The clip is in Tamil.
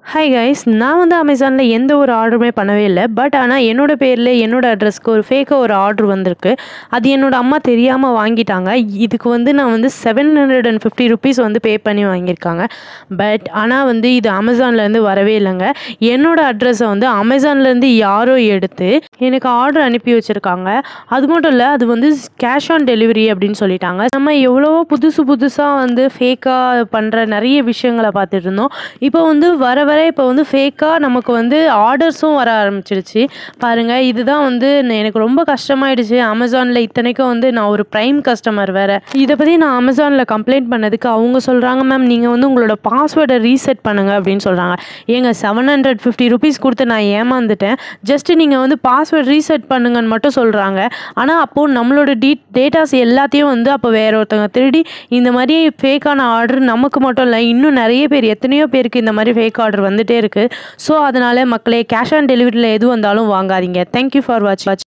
ஹாய் கைஸ் நான் வந்து அமேசானில் எந்த ஒரு ஆர்டருமே பண்ணவே இல்லை பட் ஆனால் என்னோட பேரில் என்னோட அட்ரஸ்க்கு ஒரு ஃபேக்காக ஒரு ஆர்டர் வந்திருக்கு அது என்னோட அம்மா தெரியாமல் வாங்கிட்டாங்க இதுக்கு வந்து நான் வந்து seven hundred and fifty rupees வந்து பே பண்ணி வாங்கியிருக்காங்க பட் ஆனால் வந்து இது அமேசான்லேருந்து வரவே இல்லைங்க என்னோட அட்ரஸை வந்து அமேசான்லேருந்து யாரோ எடுத்து எனக்கு ஆர்டர் அனுப்பி வச்சுருக்காங்க அது மட்டும் இல்லை அது வந்து கேஷ் ஆன் டெலிவரி அப்படின்னு சொல்லிட்டாங்க நம்ம எவ்வளவோ புதுசு புதுசாக வந்து ஃபேக்காக பண்ணுற நிறைய விஷயங்களை பார்த்துட்டு இருந்தோம் இப்போ வந்து வர வர இப்போ வந்து ஃபேக்காக நமக்கு வந்து ஆர்டர்ஸும் வர ஆரம்பிச்சிடுச்சு பாருங்கள் இதுதான் வந்து எனக்கு ரொம்ப கஷ்டமாயிடுச்சு அமேசானில் இத்தனைக்கும் வந்து நான் ஒரு ப்ரைம் கஸ்டமர் வேறு இதை பற்றி நான் அமேசானில் கம்ப்ளைண்ட் பண்ணதுக்கு அவங்க சொல்கிறாங்க மேம் நீங்கள் வந்து உங்களோட பாஸ்வேர்டை ரீசெட் பண்ணுங்கள் அப்படின்னு சொல்கிறாங்க ஏங்க செவன் ஹண்ட்ரட் ஃபிஃப்டி ருபீஸ் கொடுத்து நான் ஏமாந்துட்டேன் ஜஸ்ட் நீங்கள் வந்து பாஸ்வேர்ட் ரீசெட் பண்ணுங்கன்னு மட்டும் சொல்கிறாங்க ஆனால் அப்போது நம்மளோட டீ டேட்டாஸ் எல்லாத்தையும் வந்து அப்போ வேற ஒருத்தவங்க திருடி இந்த மாதிரி ஃபேக்கான ஆர்டர் நமக்கு மட்டும் இல்லை இன்னும் நிறைய பேர் எத்தனையோ பேருக்கு இந்த மாதிரி ஃபேக் ஆர்டர் வந்துட்டே இருக்குது ஸோ அதனால் மக்களே கேஷ் ஆன் டெலிவரியில் எது வந்தாலும் வாங்காதீங்க தேங்க்யூ ஃபார் வாட்ச்